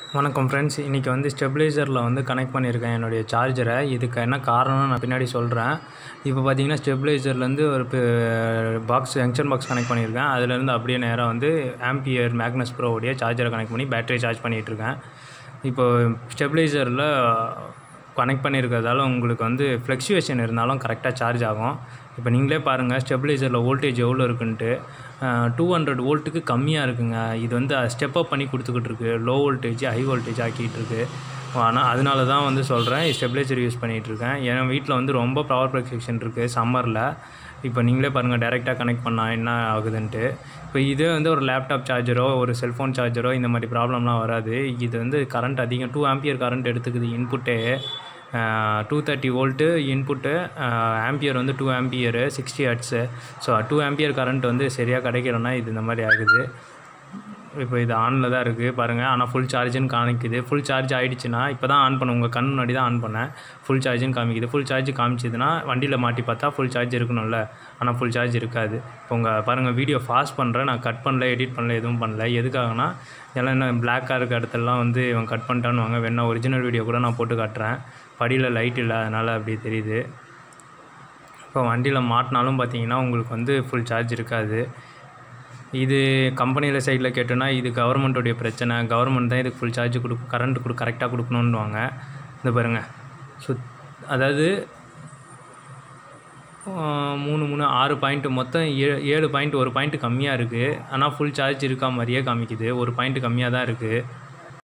வணக்கம் ஃப்ரெண்ட்ஸ் இன்றைக்கி வந்து ஸ்டெபிளைசரில் வந்து கனெக்ட் பண்ணியிருக்கேன் என்னுடைய சார்ஜரை இதுக்கு என்ன காரணம்னு நான் பின்னாடி சொல்கிறேன் இப்போ பார்த்தீங்கன்னா ஸ்டெபிளைசர்லேருந்து ஒரு பாக்ஸ் ஜங்ஷன் பாக்ஸ் கனெக்ட் பண்ணியிருக்கேன் அதுலேருந்து அப்படியே நேராக வந்து ஆம்பியர் மேக்னஸ் ப்ரோவுடைய சார்ஜரை கனெக்ட் பண்ணி பேட்டரி சார்ஜ் பண்ணிகிட்ருக்கேன் இப்போ ஸ்டெபிளைசரில் கனெக்ட் பண்ணியிருக்கிறதால உங்களுக்கு வந்து ஃப்ளக்சுவேஷன் இருந்தாலும் கரெக்டாக சார்ஜ் ஆகும் இப்போ நீங்களே பாருங்கள் ஸ்டெபிளைசரில் வோல்டேஜ் எவ்வளோ இருக்குன்ட்டு டூ ஹண்ட்ரட் வோல்ட்டுக்கு கம்மியாக இருக்குங்க இது வந்து ஸ்டெப் அப் பண்ணி கொடுத்துக்கிட்டு இருக்கு லோ வோல்டேஜ் ஹை வோல்டேஜ் ஆக்கிட்டு இருக்கு ஆனால் அதனால தான் வந்து சொல்கிறேன் ஸ்டெபிளைசர் யூஸ் பண்ணிகிட்டு இருக்கேன் ஏன்னா வீட்டில் வந்து ரொம்ப பவர் ஃப்ளக்சுவேஷன் இருக்குது சம்மரில் இப்போ நீங்களே பாருங்கள் டேரெக்டாக கனெக்ட் பண்ணால் என்ன ஆகுதுன்ட்டு இப்போ இதே வந்து ஒரு லேப்டாப் சார்ஜரோ ஒரு செல்ஃபோன் சார்ஜரோ இந்த மாதிரி ப்ராப்ளம்லாம் வராது இது வந்து கரண்ட் அதிகம் டூ ஆம்பியர் கரண்ட் எடுத்துக்குது இன்புட்டே two thirty volt input ampere வந்து two ampere sixty hertz so two ampere current வந்து சரியாக கிடைக்கலன்னா இது இந்த மாதிரி ஆகுது இப்போ இது ஆனில் தான் இருக்குது பாருங்கள் ஆனால் ஃபுல் சார்ஜுன்னு காமிக்குது ஃபுல் சார்ஜ் ஆகிடுச்சுன்னா இப்போ தான் ஆன் பண்ண உங்கள் கண் முன்னாடி தான் ஆன் பண்ணேன் ஃபுல் சார்ஜுன்னு காமிக்குது ஃபுல் சார்ஜ் காமிச்சதுன்னா வண்டியில் மாட்டி பார்த்தா ஃபுல் சார்ஜ் இருக்கணும்ல ஆனால் ஃபுல் சார்ஜ் இருக்காது இப்போ உங்கள் பாருங்கள் வீடியோ ஃபாஸ்ட் பண்ணுறேன் நான் கட் பண்ணல எடிட் பண்ணல எதுவும் பண்ணல எதுக்காகனா எல்லாம் என்ன பிளாக்காக இருக்க இடத்துலலாம் வந்து இவன் கட் பண்ணிட்டான்னு வாங்க வேணா ஒரிஜினல் வீடியோ கூட நான் போட்டு காட்டுறேன் படியில் லைட் இல்லை அதனால் அப்படி தெரியுது இப்போ வண்டியில் மாட்டினாலும் பார்த்தீங்கன்னா உங்களுக்கு வந்து ஃபுல் சார்ஜ் இருக்காது இது கம்பெனியில் சைடில் கேட்டோன்னா இது கவர்மெண்ட்டோடைய பிரச்சனை கவர்மெண்ட் தான் இதுக்கு ஃபுல் சார்ஜ் கொடு கரண்ட் கொடு கரெக்டாக கொடுக்கணுன்னுவாங்க இந்த பாருங்கள் சுத் அதாவது மூணு மூணு ஆறு பாயிண்ட்டு மொத்தம் ஏ ஏழு பாயிண்ட் ஒரு பாயிண்ட் கம்மியாக இருக்குது ஆனால் ஃபுல் சார்ஜ் இருக்கா மாதிரியே காமிக்குது ஒரு பாயிண்ட் கம்மியாக தான் இருக்குது